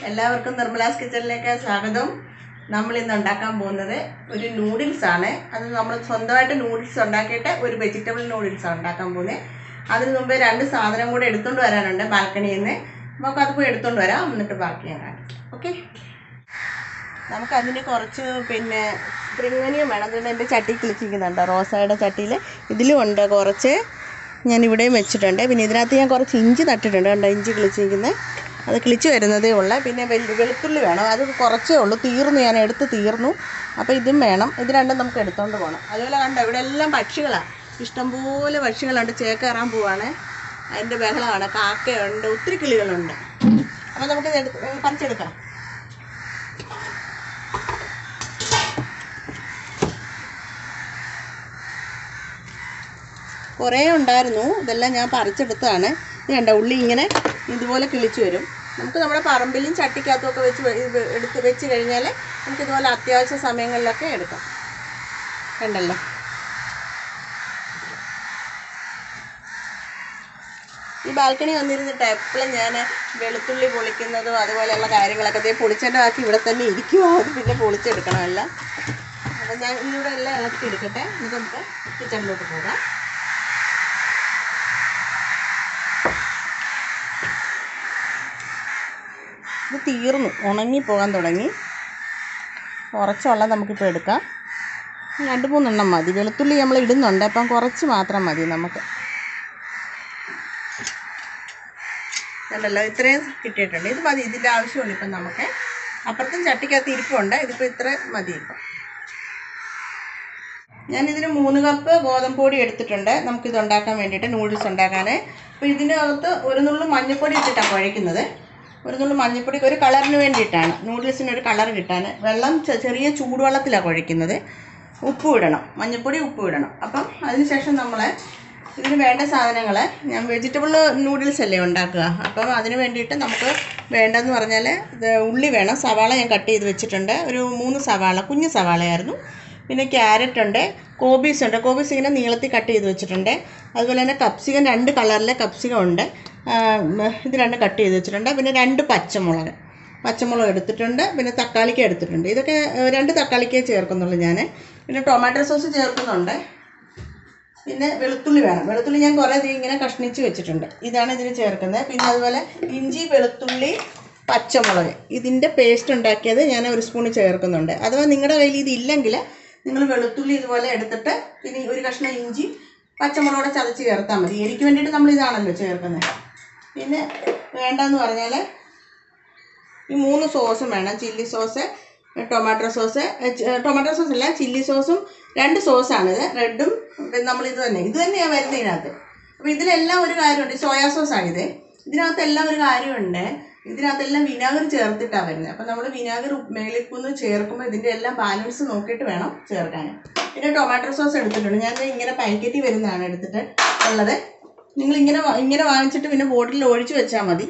എല്ലാവർക്കും നിർമ്മലാസ് കിച്ചണിലേക്ക് സ്വാഗതം നമ്മൾ ഇന്ന് ഉണ്ടാക്കാൻ പോകുന്നത് ഒരു നൂഡിൽസ് ആണ് അത് നമ്മൾ സ്വന്തമായിട്ട് നൂഡിൽസ് ഉണ്ടാക്കിയിട്ട് ഒരു വെജിറ്റബിൾ നൂഡിൽസ് ആണ് ഉണ്ടാക്കാൻ പോകുന്നത് അതിന് മുമ്പേ രണ്ട് സാധനം കൂടെ എടുത്തുകൊണ്ട് വരാനുണ്ട് ബാൽക്കണിയിൽ നിന്ന് നമുക്ക് അത് പോയി എടുത്തുകൊണ്ട് വരാം എന്നിട്ട് ബാക്കി ഞാൻ കാണിക്കാം ഓക്കെ നമുക്കതിന് കുറച്ച് പിന്നെ സ്പ്രിംഗനിയും വേണം അതുകൊണ്ട് എൻ്റെ ചട്ടി കിളിച്ചിരിക്കുന്നുണ്ട് റോസയുടെ ചട്ടിയിൽ ഇതിലും ഉണ്ട് കുറച്ച് ഞാൻ ഇവിടെയും വെച്ചിട്ടുണ്ട് പിന്നെ ഇതിനകത്ത് ഞാൻ കുറച്ച് ഇഞ്ചി നട്ടിട്ടുണ്ട് കണ്ടോ ഇഞ്ചി കിളിച്ചിരിക്കുന്നത് അത് കിളിച്ച് വരുന്നതേ ഉള്ളൂ പിന്നെ വെളു- വെളുത്തുള്ളി വേണം അത് കുറച്ചേ ഉള്ളൂ തീർന്നു ഞാൻ എടുത്ത് തീർന്നു അപ്പോൾ ഇതും വേണം ഇത് രണ്ടും നമുക്ക് എടുത്തുകൊണ്ട് പോകണം അതുപോലെ കണ്ടോ ഇവിടെ എല്ലാം പക്ഷികളാണ് ഇഷ്ടംപോലെ പക്ഷികളുണ്ട് ചേക്കേറാൻ പോവാണ് അതിൻ്റെ ബഹളമാണ് കാക്കയുണ്ട് ഒത്തിരി കിളികളുണ്ട് അപ്പോൾ നമുക്കിത് എടുത്ത് പറിച്ചെടുക്കാം കുറേ ഉണ്ടായിരുന്നു ഇതെല്ലാം ഞാൻ പറിച്ചെടുത്തതാണ് ഇത് കണ്ട ഉള്ളി ഇങ്ങനെ ഇതുപോലെ കിളിച്ചു വരും നമുക്ക് നമ്മുടെ പറമ്പിലും ചട്ടിക്കകത്തും ഒക്കെ വെച്ച് വെ- ഇത് എടുത്ത് വെച്ച് കഴിഞ്ഞാൽ നമുക്ക് ഇതുപോലെ അത്യാവശ്യ സമയങ്ങളിലൊക്കെ എടുക്കാം കണ്ടല്ലോ ഈ ബാൽക്കണി വന്നിരുന്നിട്ട് എപ്പോഴും ഞാൻ വെളുത്തുള്ളി പൊളിക്കുന്നതും അതുപോലെയുള്ള കാര്യങ്ങളൊക്കെ ദേ പൊളിച്ചതിൻ്റെ ബാക്കി ഇവിടെ തന്നെ ഇരിക്കുമോ അത് പിന്നെ പൊളിച്ചെടുക്കണമല്ല അപ്പം ഞാൻ ഇതിലൂടെ എല്ലാം ഇളക്കി എടുക്കട്ടെ എന്നിട്ട് നമുക്ക് കിച്ചണിലോട്ട് പോകാം ഇത് തീർന്നു ഉണങ്ങി പോകാൻ തുടങ്ങി കുറച്ചുള്ള നമുക്കിപ്പോൾ എടുക്കാം രണ്ട് മൂന്നെണ്ണം മതി വെളുത്തുള്ളി നമ്മൾ ഇടുന്നുണ്ട് അപ്പം കുറച്ച് മാത്രം മതി നമുക്ക് കണ്ടല്ലോ ഇത്രയും കിട്ടിയിട്ടുണ്ട് ഇത് മതി ഇതിൻ്റെ ആവശ്യമുള്ളൂ ഇപ്പം നമുക്ക് അപ്പുറത്തും ചട്ടിക്കകത്ത് ഇരിപ്പുണ്ട് ഇതിപ്പോൾ ഇത്ര മതി ഇപ്പം ഞാനിതിന് മൂന്ന് കപ്പ് ഗോതമ്പ് പൊടി എടുത്തിട്ടുണ്ട് നമുക്കിത് ഉണ്ടാക്കാൻ വേണ്ടിയിട്ട് നൂഡിൽസ് ഉണ്ടാക്കാൻ അപ്പോൾ ഇതിനകത്ത് ഒരു നുള്ളു മഞ്ഞൾപ്പൊടി ഇട്ടിട്ടാണ് കുഴയ്ക്കുന്നത് ഒരു നുള്ളു മഞ്ഞൾപ്പൊടി ഒരു കളറിന് വേണ്ടിയിട്ടാണ് നൂഡിൽസിന് ഒരു കളർ കിട്ടാൻ വെള്ളം ചെ- ചെറിയ ചൂടുവെള്ളത്തിലാണ് കുഴയ്ക്കുന്നത് ഉപ്പ് ഇടണം മഞ്ഞൾപ്പൊടി ഉപ്പ് ഇടണം അപ്പം അതിനുശേഷം നമ്മൾ ഇതിന് വേണ്ട സാധനങ്ങൾ ഞാൻ വെജിറ്റബിൾ നൂഡിൽസ് അല്ലേ ഉണ്ടാക്കുക അപ്പം അതിന് വേണ്ടിയിട്ട് നമുക്ക് വേണ്ടതെന്ന് പറഞ്ഞാൽ ഇത് ഉള്ളി വേണം സവാള ഞാൻ കട്ട് ചെയ്ത് വെച്ചിട്ടുണ്ട് ഒരു മൂന്ന് സവാള കുഞ്ഞു സവാളയായിരുന്നു പിന്നെ ക്യാരറ്റ് ഉണ്ട് കോബീസ് ഉണ്ട് കോബീസ് ഇങ്ങനെ നീളത്തിൽ കട്ട് ചെയ്ത് വെച്ചിട്ടുണ്ട് അതുപോലെ തന്നെ കപ്സികം രണ്ട് കളറിലെ കപ്സികം ഉണ്ട് ആ, ഉം, ഇത് രണ്ട് കട്ട് ചെയ്ത് വെച്ചിട്ടുണ്ട് പിന്നെ രണ്ട് പച്ചമുളക് പച്ചമുളക് എടുത്തിട്ടുണ്ട് പിന്നെ തക്കാളിക്ക എടുത്തിട്ടുണ്ട് ഇതൊക്കെ ഏ, രണ്ട് തക്കാളിക്കേ ചേർക്കുന്നുള്ളൂ ഞാൻ പിന്നെ ടൊമാറ്റോ സോസ് ചേർക്കുന്നുണ്ട് പിന്നെ വെളുത്തുള്ളി വേണം വെളുത്തുള്ളി ഞാൻ കുറേ ദേ ഇങ്ങനെ കഷ്ണിച്ച് വെച്ചിട്ടുണ്ട് ഇതാണ് ഇതിന് ചേർക്കുന്നത് പിന്നെ അതുപോലെ ഇഞ്ചി വെളുത്തുള്ളി പച്ചമുളക് ഇതിൻ്റെ പേസ്റ്റ് ഉണ്ടാക്കിയത് ഞാൻ ഒരു സ്പൂൺ ചേർക്കുന്നുണ്ട് അഥവാ നിങ്ങളുടെ കയ്യിൽ ഇതില്ലെങ്കിൽ നിങ്ങൾ വെളുത്തുള്ളി ഇതുപോലെ എടുത്തിട്ട് പിന്നെ ഒരു കഷ്ണം ഇഞ്ചി പച്ചമുളകോടെ ചതച്ച് ചേർത്താൽ മതി എനിക്ക് വേണ്ടിയിട്ട് നമ്മൾ ഇതാണല്ലോ ചേർക്കുന്നത് പിന്നെ വേണ്ടതെന്ന് പറഞ്ഞാൽ ഈ മൂന്ന് സോസും വേണം ചില്ലി സോസ് ടൊമാറ്റോ സോസ് ഏ, ച- ടൊമാറ്റോ സോസ് അല്ല ചില്ലി സോസും രണ്ട് സോസാണിത് റെഡും നമ്മൾ ഇത് തന്നെ ഇത് തന്നെയാണ് വരുന്നത് ഇതിനകത്ത് അപ്പോൾ ഇതിലെല്ലാം ഒരു കാര്യമുണ്ട് സോയാ സോസാണിത് ഇതിനകത്തെല്ലാം ഒരു കാര്യമുണ്ട് ഇതിനകത്തെല്ലാം വിനാഗിരി ചേർത്തിട്ടാണ് വരുന്നത് അപ്പോൾ നമ്മൾ വിനാഗിരി മേളിക്കുന്ന് ചേർക്കുമ്പോൾ ഇതിൻ്റെ എല്ലാം ബാലൻസ് നോക്കിയിട്ട് വേണം ചേർക്കാൻ പിന്നെ ടൊമാറ്റോ സോസ് എടുത്തിട്ടുണ്ട് ഞാൻ ദേ ഇങ്ങനെ പാക്കറ്റിൽ വരുന്നതാണ് എടുത്തിട്ട് ഉള്ളത് നിങ്ങൾ ഇങ്ങനെ വാ- ഇങ്ങനെ വാങ്ങിച്ചിട്ട് പിന്നെ ബോട്ടിലിൽ ഒഴിച്ച് വെച്ചാൽ മതി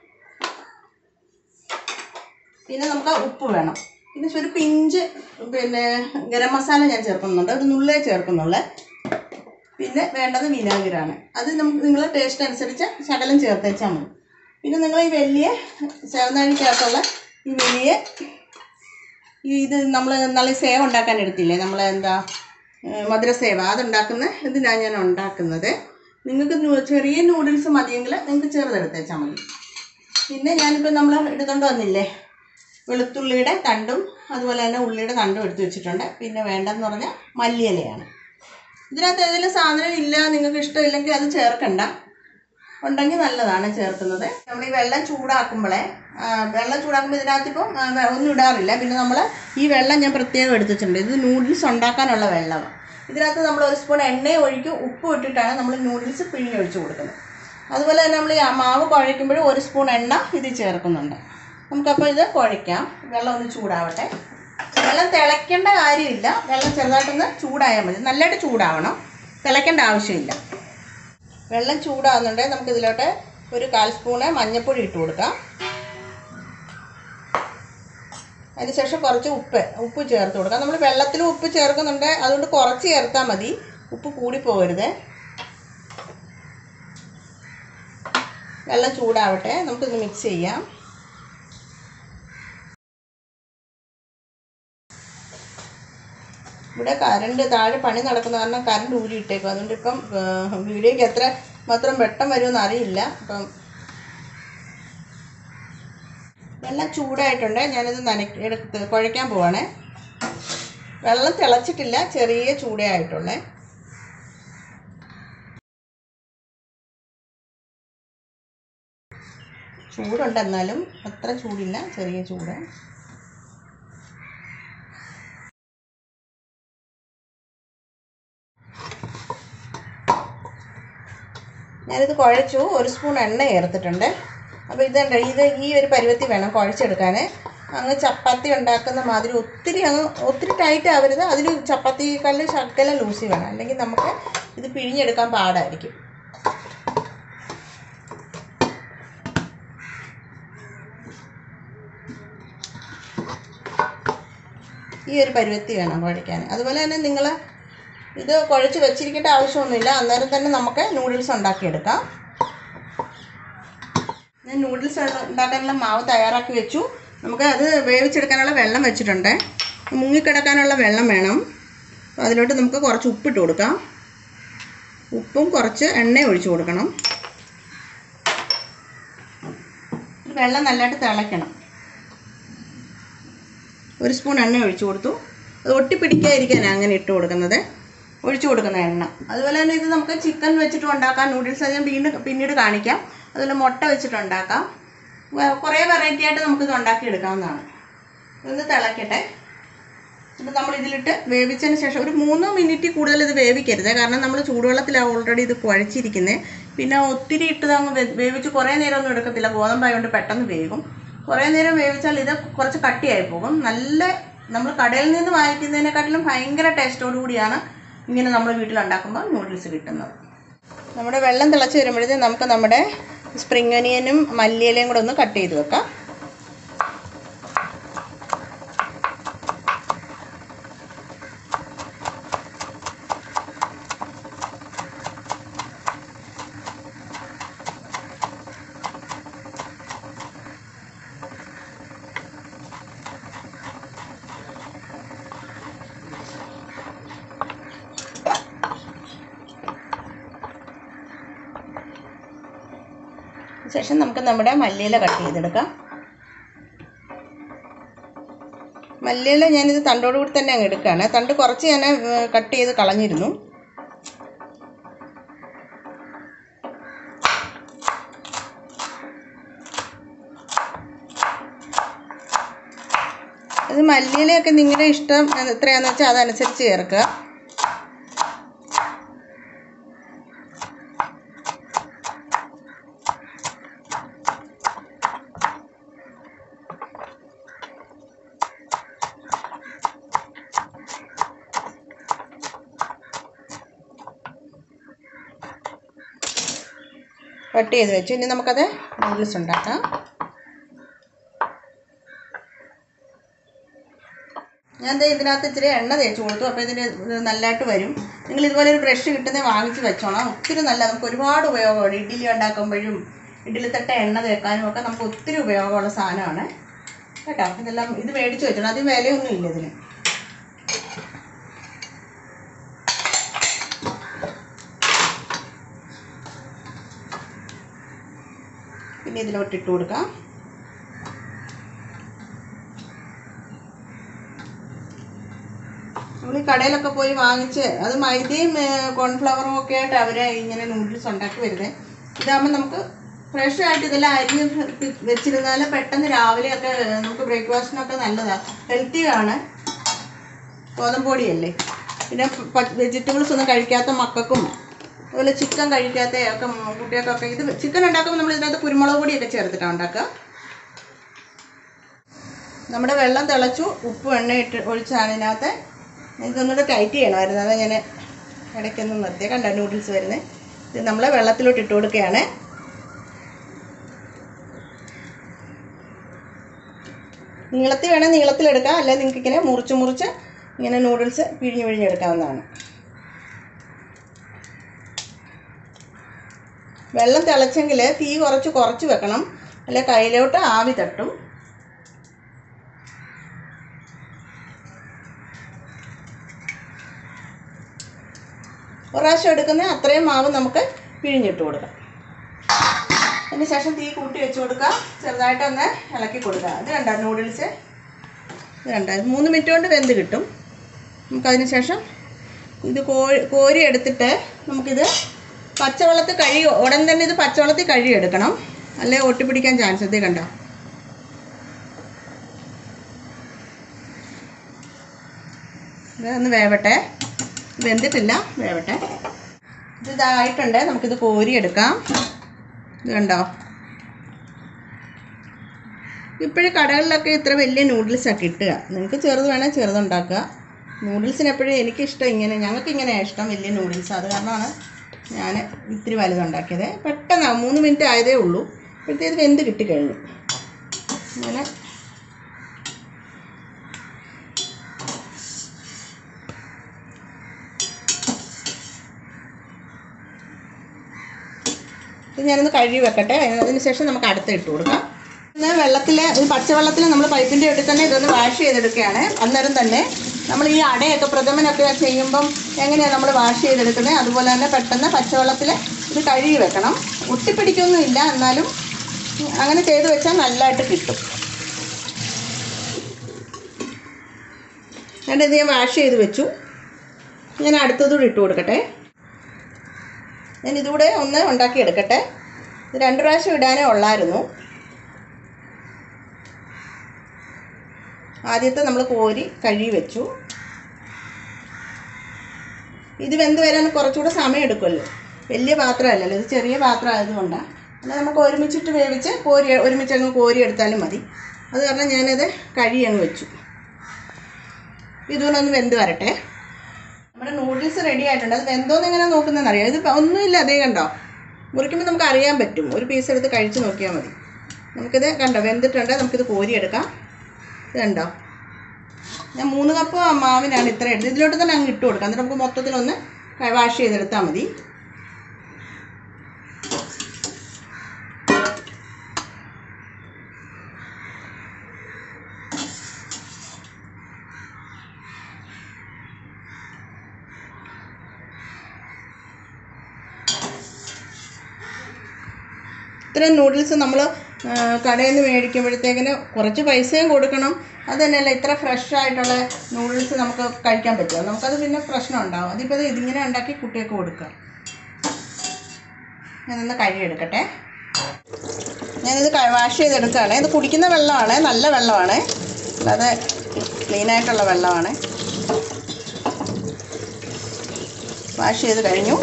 പിന്നെ നമുക്ക് ഉപ്പ് വേണം പിന്നെ ഒരു പിഞ്ച് പിന്നെ ഗരം മസാല ഞാൻ ചേർക്കുന്നുണ്ട് ഒരു നുള്ളേ ചേർക്കുന്നുള്ളേ പിന്നെ വേണ്ടത് വിനാഗിരാണ് അത് നമുക്ക് നിങ്ങളെ ടേസ്റ്റ് അനുസരിച്ച് ശകലം ചേർത്തേച്ചാൽ മതി പിന്നെ നിങ്ങൾ ഈ വലിയ ചേർന്നാഴിക്കകത്തുള്ള ഈ വലിയ ഈ ഇത് നമ്മൾ നല്ല സേവ ഉണ്ടാക്കാൻ എടുത്തില്ലേ നമ്മൾ എന്താ ഏഹ് മധുരസേവ അതുണ്ടാക്കുന്ന ഇതിനാണ് ഞാൻ ഉണ്ടാക്കുന്നത് നിങ്ങൾക്ക് നൂ- ചെറിയ നൂഡിൽസ് മതിയെങ്കിൽ നിങ്ങൾക്ക് ചെറുതെടുത്തേച്ചാൽ മതി പിന്നെ ഞാനിപ്പോൾ നമ്മൾ എടുത്തുകൊണ്ട് വന്നില്ലേ വെളുത്തുള്ളിയുടെ തണ്ടും അതുപോലെ തന്നെ ഉള്ളിയുടെ തണ്ടും എടുത്ത് വെച്ചിട്ടുണ്ട് പിന്നെ വേണ്ടതെന്ന് പറഞ്ഞാൽ മല്ലിയിലയാണ് ഇതിനകത്ത് ഏതെങ്കിലും സാധനം ഇല്ല നിങ്ങൾക്ക് ഇഷ്ടമില്ലെങ്കിൽ അത് ചേർക്കണ്ട ഉണ്ടെങ്കിൽ നല്ലതാണ് ചേർക്കുന്നത് നമ്മൾ ഈ വെള്ളം ചൂടാക്കുമ്പോഴേ ആ, വെള്ളം ചൂടാക്കുമ്പോൾ ഇതിനകത്ത് ഇപ്പം ആ, വെ- ഒന്നും ഇടാറില്ല പിന്നെ നമ്മൾ ഈ വെള്ളം ഞാൻ പ്രത്യേകം എടുത്ത് വെച്ചിട്ടുണ്ട് ഇത് നൂഡിൽസ് ഉണ്ടാക്കാനുള്ള വെള്ളമാണ് ഇതിനകത്ത് നമ്മൾ ഒരു സ്പൂൺ എണ്ണ ഒഴിക്കും ഉപ്പ് ഇട്ടിട്ടാണ് നമ്മൾ നൂഡിൽസ് പിഴിഞ്ഞ് ഒഴിച്ച് കൊടുക്കുന്നത് അതുപോലെ തന്നെ നമ്മൾ ഈ ആ മാവ് കുഴയ്ക്കുമ്പോഴും ഒരു സ്പൂൺ എണ്ണ ഇത് ചേർക്കുന്നുണ്ട് നമുക്കപ്പോൾ ഇത് കുഴയ്ക്കാം വെള്ളം ഒന്ന് ചൂടാവട്ടെ വെള്ളം തിളയ്ക്കേണ്ട കാര്യമില്ല വെള്ളം ചെറുതായിട്ടൊന്ന് ചൂടായാൽ മതി നല്ലതായിട്ട് ചൂടാവണം തിളയ്ക്കേണ്ട ആവശ്യമില്ല വെള്ളം ചൂടാവുന്നുണ്ട് നമുക്ക് ഇതിലോട്ട് ഒരു കാൽ സ്പൂണ് മഞ്ഞൾപ്പൊടി ഇട്ട് കൊടുക്കാം അതിനുശേഷം കുറച്ച് ഉപ്പ് ഉപ്പ് ചേർത്ത് കൊടുക്കാം നമ്മൾ വെള്ളത്തിൽ ഉപ്പ് ചേർക്കുന്നുണ്ട് അതുകൊണ്ട് കുറച്ച് ചേർത്താൽ മതി ഉപ്പ് കൂടി പോകരുത് വെള്ളം ചൂടാവട്ടെ നമുക്കിത് മിക്സ് ചെയ്യാം ഇവിടെ കറണ്ട് താഴെ പണി നടക്കുന്ന കാരണം കറണ്ട് ഊരി ഇട്ടേക്കും അതുകൊണ്ട് ഇപ്പം ഏഹ്, വീഡിയോയ്ക്ക് എത്ര മാത്രം വെട്ടം വരുമെന്ന് അറിയില്ല അപ്പം വെള്ളം ചൂടായിട്ടുണ്ട് ഞാനിത് നനയ്ക്ക് എടുത്ത് കുഴയ്ക്കാൻ പോവാണേ വെള്ളം തിളച്ചിട്ടില്ല ചെറിയ ചൂടേ ആയിട്ടുള്ളേ ചൂടുണ്ട് എന്നാലും അത്ര ചൂടില്ല ചെറിയ ചൂട് ഞാനിത് കുഴച്ചു ഒരു സ്പൂൺ എണ്ണ ചേർത്തിട്ടുണ്ട് അപ്പോൾ ഇതുണ്ട് ഇത് ഈ ഒരു പരുവത്തിൽ വേണം കുഴച്ചെടുക്കാൻ അങ്ങ് ചപ്പാത്തി ഉണ്ടാക്കുന്ന മാതിരി ഒത്തിരി അങ്ങ് ഒത്തിരി ടൈറ്റ് ആവരുത് അതിൽ ചപ്പാത്തി കല്ല് ശകലം ലൂസി വേണം അല്ലെങ്കിൽ നമുക്ക് ഇത് പിഴിഞ്ഞെടുക്കാൻ പാടായിരിക്കും ഈ ഒരു പരുവത്തി വേണം കുഴയ്ക്കാൻ അതുപോലെ തന്നെ നിങ്ങൾ ഇത് കുഴച്ച് വെച്ചിരിക്കേണ്ട ആവശ്യമൊന്നുമില്ല അന്നേരം തന്നെ നമുക്ക് നൂഡിൽസ് ഉണ്ടാക്കിയെടുക്കാം ഞാൻ നൂഡിൽസ് ഉണ്ടാക്കാനുള്ള മാവ് തയ്യാറാക്കി വെച്ചു നമുക്ക് അത് വേവിച്ചെടുക്കാനുള്ള വെള്ളം വെച്ചിട്ടുണ്ട് മുങ്ങിക്കിടക്കാനുള്ള വെള്ളം വേണം അപ്പോൾ അതിലോട്ട് നമുക്ക് കുറച്ച് ഉപ്പിട്ട് കൊടുക്കാം ഉപ്പും കുറച്ച് എണ്ണ ഒഴിച്ചു കൊടുക്കണം വെള്ളം നല്ലതായിട്ട് തിളയ്ക്കണം ഒരു സ്പൂൺ എണ്ണ ഒഴിച്ചു കൊടുത്തു അത് ഒട്ടിപ്പിടിക്കാതിരിക്കാനാണ് അങ്ങനെ ഇട്ട് കൊടുക്കുന്നത് ഒഴിച്ചു കൊടുക്കുന്ന എണ്ണ അതുപോലെ തന്നെ ഇത് നമുക്ക് ചിക്കൻ വെച്ചിട്ട് ഉണ്ടാക്കാം നൂഡിൽസ് അത് ഞാൻ വീണ്ടും പിന്നീട് കാണിക്കാം അതുപോലെ മുട്ട വെച്ചിട്ട് ഉണ്ടാക്കാം വേ- കുറേ വെറൈറ്റി ആയിട്ട് നമുക്കിത് ഉണ്ടാക്കിയെടുക്കാവുന്നതാണ് ഇതൊന്ന് തിളക്കട്ടെ എന്നിട്ട് നമ്മൾ ഇതിലിട്ട് വേവിച്ചതിന് ശേഷം ഒരു മൂന്ന് മിനിറ്റ് കൂടുതൽ ഇത് വേവിക്കരുത് കാരണം നമ്മൾ ചൂടുവെള്ളത്തിലാണ് ഓൾറെഡി ഇത് കുഴച്ചിരിക്കുന്നത് പിന്നെ ഒത്തിരി ഇട്ടത് അങ്ങ് വേ- വേവിച്ച് കുറേ നേരമൊന്നും എടുക്കത്തില്ല ഗോതമ്പായതുകൊണ്ട് പെട്ടെന്ന് വേകും കുറേ നേരം വേവിച്ചാൽ ഇത് കുറച്ച് കട്ടിയായി പോകും നല്ല നമ്മൾ കടയിൽ നിന്ന് വാങ്ങിക്കുന്നതിനെക്കാട്ടിലും ഭയങ്കര ടേസ്റ്റോടു കൂടിയാണ് ഇങ്ങനെ നമ്മൾ വീട്ടിലുണ്ടാക്കുമ്പോൾ നൂഡിൽസ് കിട്ടുന്നത് നമ്മുടെ വെള്ളം തിളച്ച് വരുമ്പോഴത്തേക്കും നമുക്ക് നമ്മുടെ സ്പ്രിംഗ് ഒനിയനും മല്ലിയിലയും കൂടെ ഒന്ന് കട്ട് ചെയ്ത് വെക്കാം ശേഷം നമുക്ക് നമ്മുടെ മല്ലിയില കട്ട് ചെയ്തെടുക്കാം മല്ലിയില ഞാനിത് തണ്ടോടുകൂടി തന്നെ അങ്ങ് എടുക്കുകയാണ് തണ്ട് കുറച്ച് ഞാൻ കട്ട് ചെയ്ത് കളഞ്ഞിരുന്നു അത് മല്ലിയിലയൊക്കെ നിങ്ങളുടെ ഇഷ്ടം എത്രയാണെന്ന് വെച്ചാൽ അതനുസരിച്ച് ചേർക്കുക കട്ട് ചെയ്ത് വെച്ചു ഇനി നമുക്കത് നൂഡിൽസ് ഉണ്ടാക്കാം ഞാൻ ദേ ഇതിനകത്ത് ഇച്ചിരി എണ്ണ തേച്ച് കൊടുത്തു അപ്പോൾ ഇതിന് ഇത് നല്ലതായിട്ട് വരും നിങ്ങൾ ഇതുപോലെ ഒരു ബ്രഷ് കിട്ടുന്നത് വാങ്ങിച്ച് വെച്ചോണം ഒത്തിരി നല്ല നമുക്ക് ഒരുപാട് ഉപയോഗമാണ് ഇഡ്ഡലി ഉണ്ടാക്കുമ്പോഴും ഇഡ്ഡലി തട്ട എണ്ണ തേക്കാനും ഒക്കെ നമുക്ക് ഒത്തിരി ഉപയോഗമുള്ള സാധനമാണ് കേട്ടോ ഇതെല്ലാം ഇത് മേടിച്ച് വെച്ചോണം അതിന് വിലയൊന്നും ഇല്ല ഇതിന് പിന്നെ ഇതിലോട്ട് ഇട്ട് കൊടുക്കാം നമ്മൾ ഈ കടയിലൊക്കെ പോയി വാങ്ങിച്ച് അത് മൈദയും കോൺഫ്ലവറും ഒക്കെ ആയിട്ട് അവർ ഇങ്ങനെ നൂഡിൽസ് ഉണ്ടാക്കി വരുന്നത് ഇതാകുമ്പോൾ നമുക്ക് ഫ്രഷ് ആയിട്ട് ഇതെല്ലാം അരിഞ്ഞ് വെച്ചിരുന്നാൽ പെട്ടെന്ന് രാവിലെയൊക്കെ നമുക്ക് ബ്രേക്ക്ഫാസ്റ്റിനൊക്കെ നല്ലതാണ് ഹെൽത്തി ആണ് ഗോതമ്പൊടിയല്ലേ പിന്നെ വെജിറ്റബിൾസ് ഒന്നും കഴിക്കാത്ത മക്കൾക്കും അതുപോലെ ചിക്കൻ കഴിക്കാത്ത ഒക്കെ കുട്ടികൾക്കൊക്കെ ഇത് ചിക്കൻ ഉണ്ടാക്കുമ്പോൾ നമ്മൾ ഇതിനകത്ത് കുരുമുളക് പൊടിയൊക്കെ ചേർത്തിട്ടാണ് ഉണ്ടാക്കുക നമ്മുടെ വെള്ളം തിളച്ചു ഉപ്പും എണ്ണ ഇട്ട് ഒഴിച്ചാണ് ഇതിനകത്ത് ഇതൊന്നുകൂടെ ടൈറ്റ് ചെയ്യണമായിരുന്നു അതാ ഞാൻ ഇടയ്ക്കൊന്ന് നിർത്തിയ കണ്ട നൂഡിൽസ് വരുന്നത് ഇത് നമ്മൾ വെള്ളത്തിലോട്ട് ഇട്ട് കൊടുക്കുകയാണ് നീളത്തിൽ വേണേൽ നീളത്തിലെടുക്കാം അല്ലെങ്കിൽ നിങ്ങൾക്ക് ഇങ്ങനെ മുറിച്ച് മുറിച്ച് ഇങ്ങനെ നൂഡിൽസ് പിഴിഞ്ഞ് പിഴിഞ്ഞെടുക്കാവുന്നതാണ് വെള്ളം തിളച്ചെങ്കിൽ തീ കുറച്ച് കുറച്ച് വെക്കണം അല്ലെ കയ്യിലോട്ട് ആവി തട്ടും ഒരു പ്രാവശ്യം എടുക്കുന്ന അത്രയും മാവ് നമുക്ക് പിഴിഞ്ഞിട്ട് കൊടുക്കാം അതിന് ശേഷം തീ കൂട്ടി വെച്ച് കൊടുക്കുക ചെറുതായിട്ടൊന്ന് ഇളക്കി കൊടുക്കുക ഇത് കണ്ടോ നൂഡിൽസ് ഇത് കണ്ടോ ഇത് മൂന്ന് മിനിറ്റ് കൊണ്ട് വെന്ത് കിട്ടും നമുക്കതിന് ശേഷം ഇത് കോരി കോരി എടുത്തിട്ട് നമുക്കിത് പച്ചവെള്ളത്തിൽ കഴുകി ഉടൻ തന്നെ ഇത് പച്ചവെള്ളത്തിൽ കഴുകി എടുക്കണം അല്ലെ ഒട്ടിപ്പിടിക്കാൻ ചാൻസ് ഇത് കണ്ടോ ഇത് ഒന്ന് വേവട്ടെ വെന്തിട്ടില്ല വേവട്ടെ ഇത് ഇതായിട്ടുണ്ട് നമുക്കിത് കോരി എടുക്കാം ഇത് കണ്ടോ ഇപ്പോഴും കടകളിലൊക്കെ ഇത്ര വലിയ നൂഡിൽസാണ് കിട്ടുക നിങ്ങൾക്ക് ചെറുത് വേണേൽ ചെറുതുണ്ടാക്കുക നൂഡിൽസിന് എപ്പോഴും എനിക്കിഷ്ടം ഇങ്ങനെ ഞങ്ങൾക്ക് ഇങ്ങനെയാണ് ഇഷ്ടം വലിയ നൂഡിൽസ് അത് കാരണമാണ് ഞാൻ ഇത്തിരി വലുതുണ്ടാക്കിയത് പെട്ടെന്നാണ് മൂന്ന് മിനിറ്റ് ആയതേ ഉള്ളൂ അപ്പോഴത്തേക്ക് വെന്ത് കിട്ടിക്കഴിഞ്ഞു അങ്ങനെ ഇത് ഞാനൊന്ന് കഴുകി വെക്കട്ടെ അതിന് ശേഷം നമുക്ക് അടുത്ത് ഇട്ട് കൊടുക്കാം പിന്നെ വെള്ളത്തിൽ ഈ പച്ചവെള്ളത്തിൽ നമ്മൾ പൈപ്പിൻ്റെ അടുത്ത് തന്നെ ഇതൊന്ന് വാഷ് ചെയ്തെടുക്കുകയാണ് അന്നേരം തന്നെ നമ്മൾ ഈ അടയൊക്കെ പ്രഥമനൊക്കെ ചെയ്യുമ്പം എങ്ങനെയാണ് നമ്മൾ വാഷ് ചെയ്തെടുക്കുന്നത് അതുപോലെ തന്നെ പെട്ടെന്ന് പച്ചവെള്ളത്തിൽ ഇത് കഴുകി വെക്കണം ഒട്ടിപ്പിടിക്കൊന്നുമില്ല എന്നാലും അങ്ങനെ ചെയ്ത് വെച്ചാൽ നല്ലതായിട്ട് കിട്ടും എന്നിട്ട് ഇത് ഞാൻ വാഷ് ചെയ്ത് വെച്ചു ഞാൻ അടുത്തതൂടെ ഇട്ട് കൊടുക്കട്ടെ ഞാൻ ഇതുകൂടെ ഒന്ന് ഉണ്ടാക്കി എടുക്കട്ടെ ഇത് രണ്ട് പ്രാവശ്യം ഇടാനേ ഉള്ളായിരുന്നു ആദ്യത്തെ നമ്മൾ കോരി കഴുകി വെച്ചു ഇത് വെന്ത് വരാൻ കുറച്ചുകൂടെ സമയം എടുക്കുമല്ലോ വലിയ പാത്രമല്ലല്ലോ ഇത് ചെറിയ പാത്രം ആയതുകൊണ്ടാണ് എന്നാൽ നമുക്ക് ഒരുമിച്ചിട്ട് വേവിച്ച് കോരി ഒരുമിച്ച് അങ്ങ് കോരി എടുത്താലും മതി അത് കാരണം ഞാനത് കഴുകി അങ്ങ് വെച്ചു ഇതുപോലെ ഒന്ന് വെന്ത് വരട്ടെ നമ്മുടെ നൂഡിൽസ് റെഡി ആയിട്ടുണ്ട് അത് വെന്തോന്ന് എങ്ങനെ നോക്കുന്നതെന്ന് അറിയാം ഇത് ഒന്നുമില്ല അതേ കണ്ടോ മുറിക്കുമ്പോൾ നമുക്ക് അറിയാൻ പറ്റും ഒരു പീസ് എടുത്ത് കഴിച്ച് നോക്കിയാൽ മതി നമുക്കിത് കണ്ടോ വെന്തിട്ടുണ്ട് നമുക്കിത് കോരിയെടുക്കാം ഇത് കണ്ടോ ഞാൻ മൂന്ന് കപ്പ് മാവിനാണ് ഇത്ര എടുത്തത് ഇതിലോട്ട് തന്നെ അങ്ങ് ഇട്ട് കൊടുക്കാം എന്നിട്ട് നമുക്ക് മൊത്തത്തിലൊന്ന് വാഷ് ചെയ്തെടുത്താൽ മതി ഇത്രയും നൂഡിൽസ് നമ്മൾ കടയിൽ നിന്ന് മേടിക്കുമ്പോഴത്തേക്കിന് കുറച്ച് പൈസയും കൊടുക്കണം അത് തന്നെയല്ല ഇത്ര ഫ്രഷ് ആയിട്ടുള്ള നൂഡിൽസ് നമുക്ക് കഴിക്കാൻ പറ്റുമോ നമുക്കത് പിന്നെ പ്രശ്നം ഉണ്ടാവും അതിപ്പോൾ ഇത് ഇതിങ്ങനെ ഉണ്ടാക്കി കുട്ടികൾക്ക് കൊടുക്കുക ഞാനൊന്ന് കഴുകിയെടുക്കട്ടെ ഞാനിത് വാഷ് ചെയ്തെടുക്കുകയാണ് ഇത് കുടിക്കുന്ന വെള്ളമാണ് നല്ല വെള്ളമാണ് അല്ലാതെ ക്ലീനായിട്ടുള്ള വെള്ളമാണ് വാഷ് ചെയ്ത് കഴിഞ്ഞു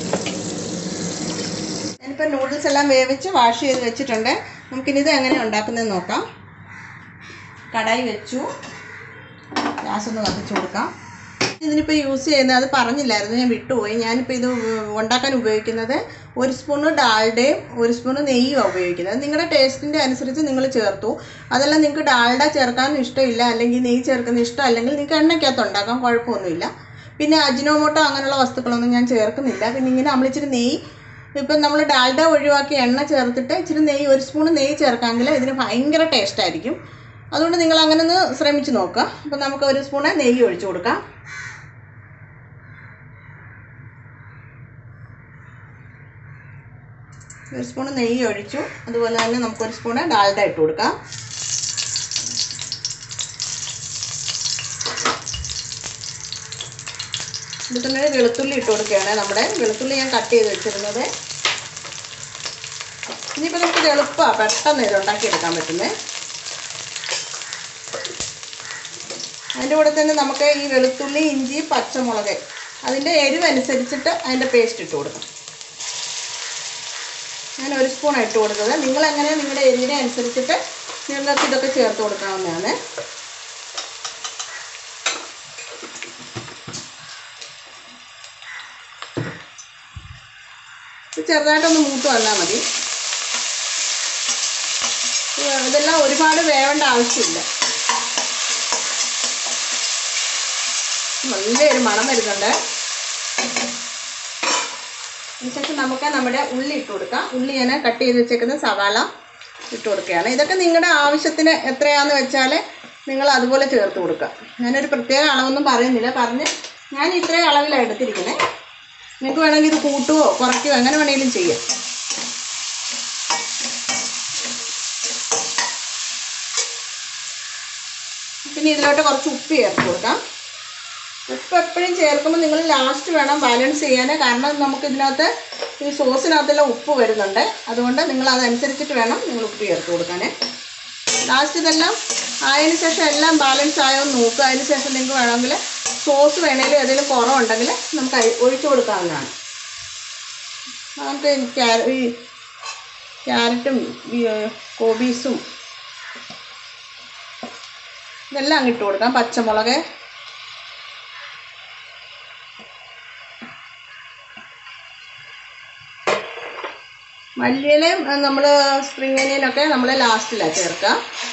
ഞാനിപ്പോൾ നൂഡിൽസ് എല്ലാം വേവിച്ച് വാഷ് ചെയ്ത് വെച്ചിട്ടുണ്ട് നമുക്കിനി ഇത് എങ്ങനെ ഉണ്ടാക്കുന്നതെന്ന് നോക്കാം കടായി വെച്ചു ഗ്യാസ് ഒന്ന് കത്തിച്ച് കൊടുക്കാം ഇതിനിപ്പോൾ യൂസ് ചെയ്യുന്നത് അത് പറഞ്ഞില്ലായിരുന്നു ഞാൻ വിട്ടുപോയി ഞാനിപ്പോൾ ഇത് ഉണ്ടാക്കാൻ ഉപയോഗിക്കുന്നത് ഒരു സ്പൂണ് ഡാൽഡയും ഒരു സ്പൂണ് നെയ്യുമാണ് ഉപയോഗിക്കുന്നത് നിങ്ങളുടെ ടേസ്റ്റിൻ്റെ അനുസരിച്ച് നിങ്ങൾ ചേർത്തു അതല്ല നിങ്ങൾക്ക് ഡാൽഡ ചേർക്കാൻ ഇഷ്ടമില്ല അല്ലെങ്കിൽ നെയ്യ് ചേർക്കുന്ന ഇഷ്ടം അല്ലെങ്കിൽ നിങ്ങൾക്ക് എണ്ണയ്ക്കകത്ത് ഉണ്ടാക്കാം കുഴപ്പമൊന്നുമില്ല പിന്നെ അജിനോമോട്ടോ അങ്ങനെയുള്ള വസ്തുക്കളൊന്നും ഞാൻ ചേർക്കുന്നില്ല പിന്നെ ഇങ്ങനെ നമ്മൾ ഇച്ചിരി നെയ്യ് ഇപ്പം നമ്മൾ ഡാൽഡ ഒഴിവാക്കി എണ്ണ ചേർത്തിട്ട് ഇച്ചിരി നെയ്യ് ഒരു സ്പൂൺ നെയ്യ് ചേർക്കാമെങ്കിൽ ഇതിന് ഭയങ്കര ടേസ്റ്റായിരിക്കും അതുകൊണ്ട് നിങ്ങൾ അങ്ങനെ ഒന്ന് ശ്രമിച്ച് നോക്കുക അപ്പം നമുക്ക് ഒരു സ്പൂണ് നെയ്യ് ഒഴിച്ചു കൊടുക്കാം ഒരു സ്പൂണ് നെയ്യ് ഒഴിച്ചു അതുപോലെ തന്നെ നമുക്കൊരു സ്പൂണ് ഡാൽഡ ഇട്ട് കൊടുക്കാം ഇത് തന്നെ വെളുത്തുള്ളി ഇട്ട് കൊടുക്കുകയാണ് നമ്മുടെ വെളുത്തുള്ളി ഞാൻ കട്ട് ചെയ്ത് വെച്ചിരുന്നത് ഇനിയിപ്പോൾ നമുക്ക് എളുപ്പമാണ് പെട്ടെന്ന് ഇത് ഉണ്ടാക്കിയെടുക്കാൻ പറ്റുന്നത് അതിൻ്റെ കൂടെ തന്നെ നമുക്ക് ഈ വെളുത്തുള്ളി ഇഞ്ചി പച്ചമുളക് അതിൻ്റെ എരിവ് അനുസരിച്ചിട്ട് അതിൻ്റെ പേസ്റ്റ് ഇട്ട് കൊടുക്കണം ഞാൻ ഒരു സ്പൂൺ ഇട്ട് കൊടുത്തത് നിങ്ങൾ എങ്ങനെ നിങ്ങളുടെ എരിവിനെ അനുസരിച്ചിട്ട് നിങ്ങൾക്ക് ഇതൊക്കെ ചേർത്ത് കൊടുക്കാവുന്നതാണ് ഇത് ചെറുതായിട്ടൊന്ന് മൂത്ത് വന്നാൽ മതി ഇത് ഇതെല്ലാം ഒരുപാട് വേവേണ്ട ആവശ്യമില്ല നല്ലൊരു മണം വരുന്നുണ്ട് അതിനുശേഷം നമുക്ക് നമ്മുടെ ഉള്ളി ഇട്ട് കൊടുക്കാം ഉള്ളി ഞാൻ കട്ട് ചെയ്ത് വെച്ചേക്കുന്ന സവാള ഇട്ട് കൊടുക്കുകയാണ് ഇതൊക്കെ നിങ്ങളുടെ ആവശ്യത്തിന് എത്രയാണെന്ന് വെച്ചാൽ നിങ്ങൾ അതുപോലെ ചേർത്ത് കൊടുക്കുക ഞാനൊരു പ്രത്യേക അളവൊന്നും പറയുന്നില്ല പറഞ്ഞ് ഞാൻ ഇത്രയും അളവിലാണ് എടുത്തിരിക്കുന്നത് നിങ്ങൾക്ക് വേണമെങ്കിൽ ഇത് കൂട്ടുകയോ കുറയ്ക്കുകയോ എങ്ങനെ വേണമെങ്കിലും ചെയ്യാം പിന്നെ ഇതിലോട്ട് കുറച്ച് ഉപ്പ് ചേർത്ത് കൊടുക്കാം ഉപ്പ് എപ്പോഴും ചേർക്കുമ്പോൾ നിങ്ങൾ ലാസ്റ്റ് വേണം ബാലൻസ് ചെയ്യാൻ കാരണം നമുക്ക് ഇതിനകത്ത് ഈ സോസിനകത്തെല്ലാം ഉപ്പ് വരുന്നുണ്ട് അതുകൊണ്ട് നിങ്ങൾ അതനുസരിച്ചിട്ട് വേണം നിങ്ങൾ ഉപ്പ് ചേർത്ത് കൊടുക്കാൻ ലാസ്റ്റ് ഇതെല്ലാം ആയതിനു ശേഷം എല്ലാം ബാലൻസ് ആയോ എന്ന് നോക്കുക അതിന് ശേഷം നിങ്ങൾക്ക് വേണമെങ്കിൽ സോസ് വേണമെങ്കിൽ ഏതെങ്കിലും കുറവുണ്ടെങ്കിൽ നമുക്ക് അയി- ഒഴിച്ചു കൊടുക്കാവുന്നതാണ് നമുക്ക് ഈ ക്യാര- ഈ ക്യാരറ്റും ഈ ഏഹ്, കോബീസും ഇതെല്ലാം അങ്ങ് ഇട്ട് കൊടുക്കാം പച്ചമുളക് മല്ലിയിലയും നമ്മൾ സ്പ്രിംഗ് അനിയനൊക്കെ നമ്മൾ ലാസ്റ്റിലാണ് ചേർക്കുക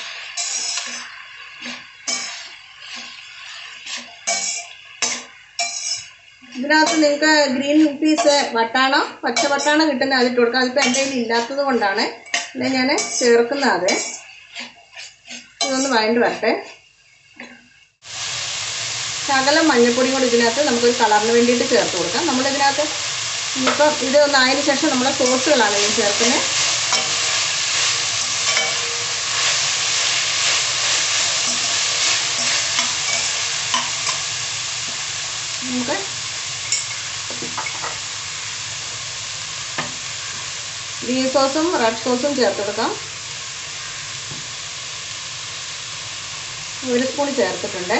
ഇതിനകത്ത് നിങ്ങൾക്ക് ഗ്രീൻ പീസ് വട്ടാണ പച്ച വട്ടാണ കിട്ടുന്ന അതിട്ട് കൊടുക്കാം അതിപ്പോൾ എൻ്റെ കയ്യിൽ ഇല്ലാത്തത് കൊണ്ടാണ് അല്ലെ ഞാൻ ചേർക്കുന്നത് അത് ഇതൊന്ന് വഴണ്ട് വരട്ടെ ശകലം മഞ്ഞൾപ്പൊടിയും കൂടി ഇതിനകത്ത് നമുക്കൊരു കളറിന് വേണ്ടിയിട്ട് ചേർത്ത് കൊടുക്കാം നമ്മളിതിനകത്ത് ഇനിയിപ്പം ഇത് ഒന്ന് ആയതിനു ശേഷം നമ്മുടെ സോസുകളാണ് ഇനി ചേർക്കുന്നത് നമുക്ക് ഗ്രീൻ സോസും റെഡ് സോസും ചേർത്ത് കൊടുക്കാം ഒരു സ്പൂൺ ചേർത്തിട്ടുണ്ട്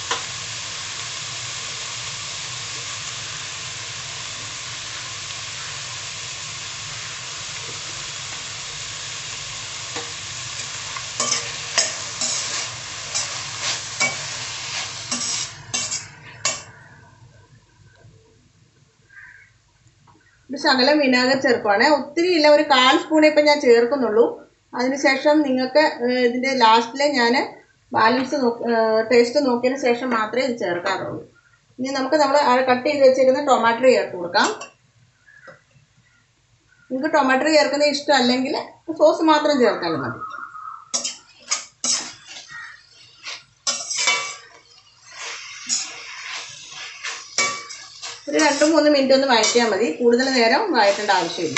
ഒരു ശകലം വിനാഗിരി ചേർക്കുവാണ് ഒത്തിരി ഇല്ല ഒരു കാൽ സ്പൂണേ ഇപ്പം ഞാൻ ചേർക്കുന്നുള്ളൂ അതിനുശേഷം നിങ്ങൾക്ക് ഏഹ്, ഇതിൻ്റെ ലാസ്റ്റിലെ ഞാൻ ബാലൻസ് ടേസ്റ്റ് നോക്കിയതിന് ശേഷം മാത്രമേ ഇത് ചേർക്കാറുള്ളൂ ഇനി നമുക്ക് നമ്മൾ കട്ട് ചെയ്ത് വെച്ചിരുന്ന ടൊമാറ്റോ ചേർത്ത് കൊടുക്കാം നിങ്ങൾക്ക് ടൊമാറ്റോ ചേർക്കുന്നത് ഇഷ്ടമല്ലെങ്കിൽ സോസ് മാത്രം ചേർത്താലും മതി ഒരു രണ്ട് മൂന്ന് മിനിറ്റ് ഒന്ന് വഴറ്റിയാൽ മതി കൂടുതൽ നേരം വഴറ്റേണ്ട ആവശ്യമില്ല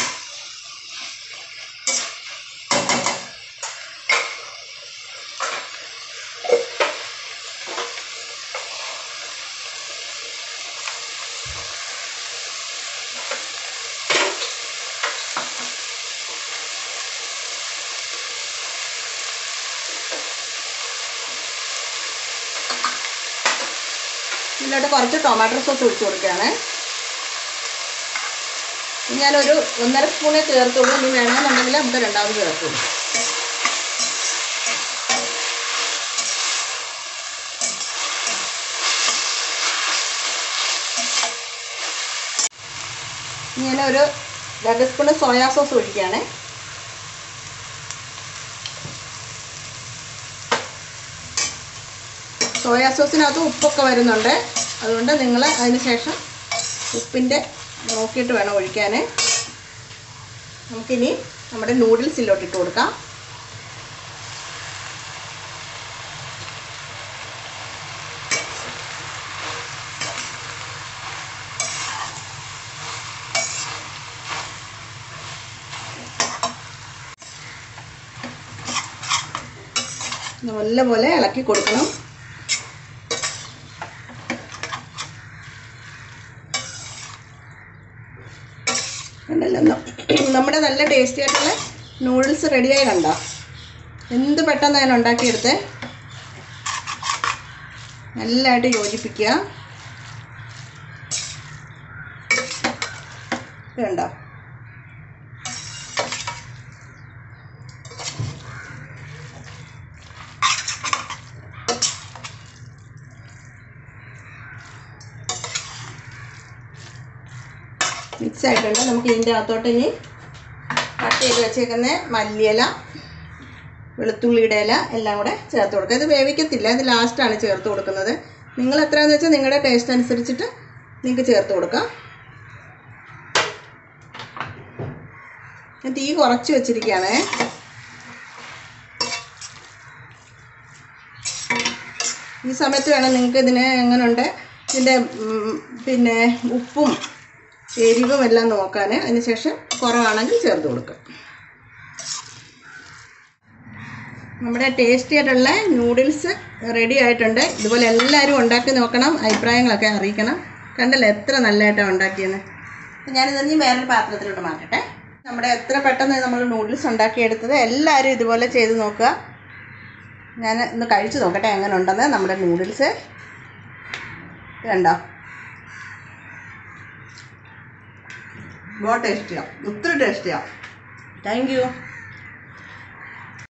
ഇതിലോട്ട് കുറച്ച് ടൊമാറ്റോ സോസ് ഒഴിച്ച് കൊടുക്കുകയാണ് ഇനി ഞാനൊരു ഒന്നര സ്പൂണേ ചേർത്തുള്ളൂ ഇനി വേണമെന്നുണ്ടെങ്കിൽ നമുക്ക് രണ്ടാമത് ചേർത്തുള്ളൂ ഇനി ഞാനൊരു രണ്ട് സ്പൂണ് സോയാ സോസ് ഒഴിക്കുകയാണ് സോയാ സോസിനകത്ത് ഉപ്പൊക്കെ വരുന്നുണ്ട് അതുകൊണ്ട് നിങ്ങൾ അതിന് ശേഷം ഉപ്പിൻ്റെ നോക്കിയിട്ട് വേണം ഒഴിക്കാൻ നമുക്കിനി നമ്മുടെ നൂഡിൽസ് ഇതിലോട്ട് ഇട്ട് കൊടുക്കാം നല്ലപോലെ ഇളക്കി കൊടുക്കണം കണ്ടല്ലോ ന- നമ്മുടെ നല്ല ടേസ്റ്റി ആയിട്ടുള്ള നൂഡിൽസ് റെഡിയായി കണ്ടോ എന്ത് പെട്ടെന്ന് ഞാൻ ഉണ്ടാക്കിയെടുത്തേ നല്ലതായിട്ട് യോജിപ്പിക്കുക ഇത് കണ്ടോ മിക്സ് ആയിട്ടുണ്ട് നമുക്ക് ഇതിൻ്റെ അകത്തോട്ട് ഇനി കട്ട് ചെയ്ത് വെച്ചേക്കുന്ന മല്ലിയില വെളുത്തുള്ളിയുടെ ഇല എല്ലാം കൂടെ ചേർത്ത് കൊടുക്കുക ഇത് വേവിക്കത്തില്ല ഇത് ലാസ്റ്റാണ് ചേർത്ത് കൊടുക്കുന്നത് നിങ്ങൾ എത്രയാണെന്ന് വെച്ചാൽ നിങ്ങളുടെ ടേസ്റ്റ് അനുസരിച്ചിട്ട് നിങ്ങൾക്ക് ചേർത്ത് കൊടുക്കാം ഞാൻ തീ കുറച്ച് വെച്ചിരിക്കുകയാണേ ഈ സമയത്ത് വേണം നിങ്ങൾക്ക് ഇതിന് എങ്ങനെയുണ്ട് ഇതിൻ്റെ ഉം, പിന്നെ ഉപ്പും എരിവും എല്ലാം നോക്കാൻ അതിന് ശേഷം കുറവാണെങ്കിൽ ചേർത്ത് കൊടുക്കുക നമ്മുടെ ടേസ്റ്റി ആയിട്ടുള്ള നൂഡിൽസ് റെഡി ആയിട്ടുണ്ട് ഇതുപോലെ എല്ലാവരും ഉണ്ടാക്കി നോക്കണം അഭിപ്രായങ്ങളൊക്കെ അറിയിക്കണം കണ്ടല്ലോ എത്ര നല്ലതായിട്ടാണ് ഉണ്ടാക്കിയെന്ന് അപ്പം ഞാനിതൊന്ന് വേറൊരു പാത്രത്തിലോട്ട് മാറ്റട്ടെ നമ്മുടെ എത്ര പെട്ടെന്ന് നമ്മൾ നൂഡിൽസ് ഉണ്ടാക്കിയെടുത്തത് എല്ലാവരും ഇതുപോലെ ചെയ്ത് നോക്കുക ഞാൻ ഒന്ന് കഴിച്ച് നോക്കട്ടെ എങ്ങനെ ഉണ്ടെന്ന് നമ്മുടെ നൂഡിൽസ് കണ്ടോ ਬਹੁਤ ടേസ്റ്റിയാണ് ഒത്തിരി ടേസ്റ്റിയാണ് താങ്ക് യു